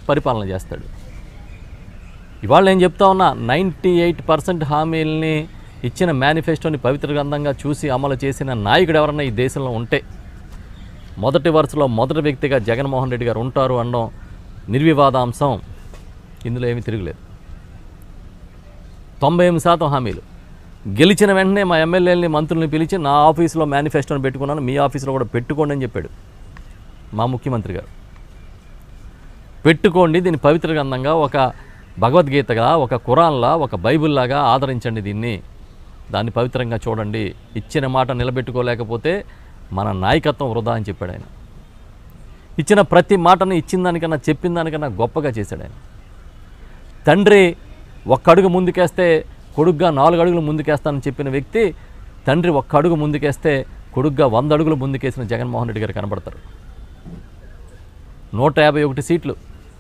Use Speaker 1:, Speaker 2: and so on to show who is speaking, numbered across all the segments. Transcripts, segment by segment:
Speaker 1: పరిపాలన చేస్తాడు ఇవాళ నేను చెప్తా ఉన్నా నైంటీ ఎయిట్ పర్సెంట్ హామీలని ఇచ్చిన మేనిఫెస్టోని పవిత్ర గ్రంథంగా చూసి అమలు చేసిన నాయకుడు ఎవరన్నా ఈ దేశంలో ఉంటే మొదటి వరుసలో మొదటి వ్యక్తిగా జగన్మోహన్ రెడ్డి గారు ఉంటారు అనడం నిర్వివాదాంశం ఇందులో ఏమీ తిరుగులేదు తొంభై ఎనిమిది శాతం హామీలు గెలిచిన వెంటనే మా ఎమ్మెల్యేలని మంత్రుల్ని పిలిచి నా ఆఫీస్లో మేనిఫెస్టోని పెట్టుకున్నాను మీ ఆఫీస్లో కూడా పెట్టుకోండి అని చెప్పాడు మా ముఖ్యమంత్రి గారు పెట్టుకోండి దీన్ని పవిత్ర గ్రంథంగా ఒక భగవద్గీతగా ఒక ఖురాన్లా ఒక బైబిల్లాగా ఆదరించండి దీన్ని దాన్ని పవిత్రంగా చూడండి ఇచ్చిన మాట నిలబెట్టుకోలేకపోతే మన నాయకత్వం వృధా అని చెప్పాడు ఆయన ఇచ్చిన ప్రతి మాటను ఇచ్చిన దానికన్నా చెప్పిన దానికన్నా గొప్పగా చేశాడు ఆయన తండ్రి ఒక్క అడుగు ముందుకేస్తే కొడుగ్గా నాలుగు అడుగులు ముందుకేస్తానని చెప్పిన వ్యక్తి తండ్రి ఒక్క అడుగు ముందుకేస్తే కొడుగ్గా వంద అడుగులు ముందుకేసిన జగన్మోహన్ రెడ్డి గారు కనబడతారు నూట యాభై ఒకటి సీట్లు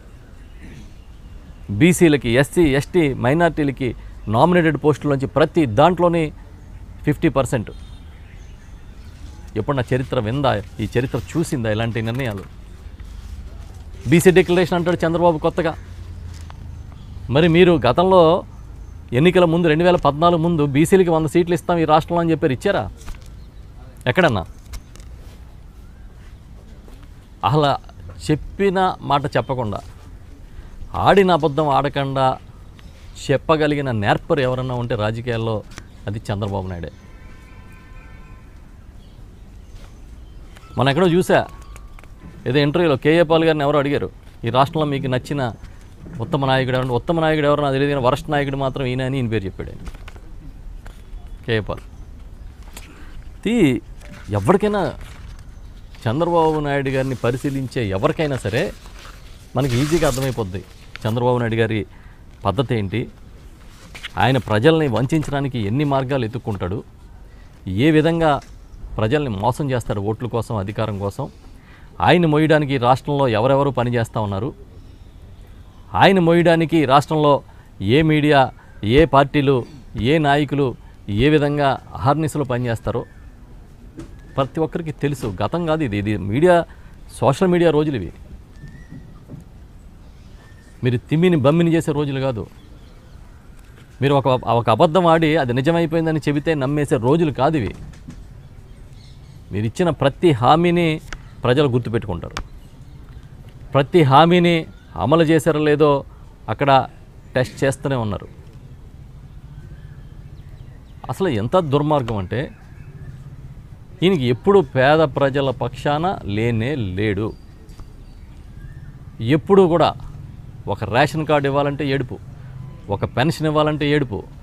Speaker 1: బీసీలకి ఎస్సీ ఎస్టీ మైనార్టీలకి నామినేటెడ్ పోస్టుల్లోంచి ప్రతి దాంట్లోని ఫిఫ్టీ పర్సెంట్ ఎప్పుడు నా చరిత్ర విందా ఈ చరిత్ర చూసిందా ఇలాంటి నిర్ణయాలు బీసీ డిక్లరేషన్ అంటాడు చంద్రబాబు కొత్తగా మరి మీరు గతంలో ఎన్నికల ముందు రెండు వేల పద్నాలుగు ముందు బీసీలకి వంద సీట్లు ఇస్తాం ఈ రాష్ట్రంలో అని చెప్పారు ఇచ్చారా ఎక్కడన్నా అలా చెప్పిన మాట చెప్పకుండా ఆడిన అబద్ధం ఆడకుండా చెప్పగలిగిన నేర్పరు ఎవరన్నా ఉంటే రాజకీయాల్లో అది చంద్రబాబు నాయుడే మనం ఎక్కడో చూసా ఏదో ఇంటర్వ్యూలో కేఏ పాల్ గారిని ఎవరో అడిగారు ఈ రాష్ట్రంలో మీకు నచ్చిన ఉత్తమ నాయకుడు ఎవరు ఉత్తమ నాయకుడు ఎవరు నాకు తెలియదు కానీ వరస్ట్ నాయకుడు మాత్రం ఈయన అని ఈయన పేరు చెప్పాడు ఆయన కేఏ పాల్ తీ ఎవరికైనా చంద్రబాబు నాయుడు గారిని పరిశీలించే ఎవరికైనా సరే మనకి ఈజీగా అర్థమైపోద్ది చంద్రబాబు నాయుడు గారి పద్ధతి ఏంటి ఆయన ప్రజల్ని వంచడానికి ఎన్ని మార్గాలు ఎత్తుక్కుంటాడు ఏ విధంగా ప్రజల్ని మోసం చేస్తాడు ఓట్ల కోసం అధికారం కోసం ఆయన మోయడానికి ఈ రాష్ట్రంలో ఎవరెవరు పనిచేస్తూ ఉన్నారు ఆయన మోయడానికి ఈ రాష్ట్రంలో ఏ మీడియా ఏ పార్టీలు ఏ నాయకులు ఏ విధంగా అహర్నిశలు పనిచేస్తారో ప్రతి ఒక్కరికి తెలుసు గతం కాదు ఇది ఇది మీడియా సోషల్ మీడియా రోజులు ఇవి మీరు తిమ్మిని బమ్మిని చేసే రోజులు కాదు మీరు ఒక ఒక అబద్ధం ఆడి అది నిజమైపోయిందని చెబితే నమ్మేసే రోజులు కాదు ఇవి మీరు ఇచ్చిన ప్రతి హామీని ప్రజలు గుర్తుపెట్టుకుంటారు ప్రతి హామీని అమలు చేశారో లేదో అక్కడ టెస్ట్ చేస్తూనే ఉన్నారు అసలు ఎంత దుర్మార్గం అంటే ఈయనకి ఎప్పుడు పేద ప్రజల పక్షాన లేనే లేడు ఎప్పుడు కూడా ఒక రేషన్ కార్డు ఇవ్వాలంటే ఏడుపు ఒక పెన్షన్ ఇవ్వాలంటే ఏడుపు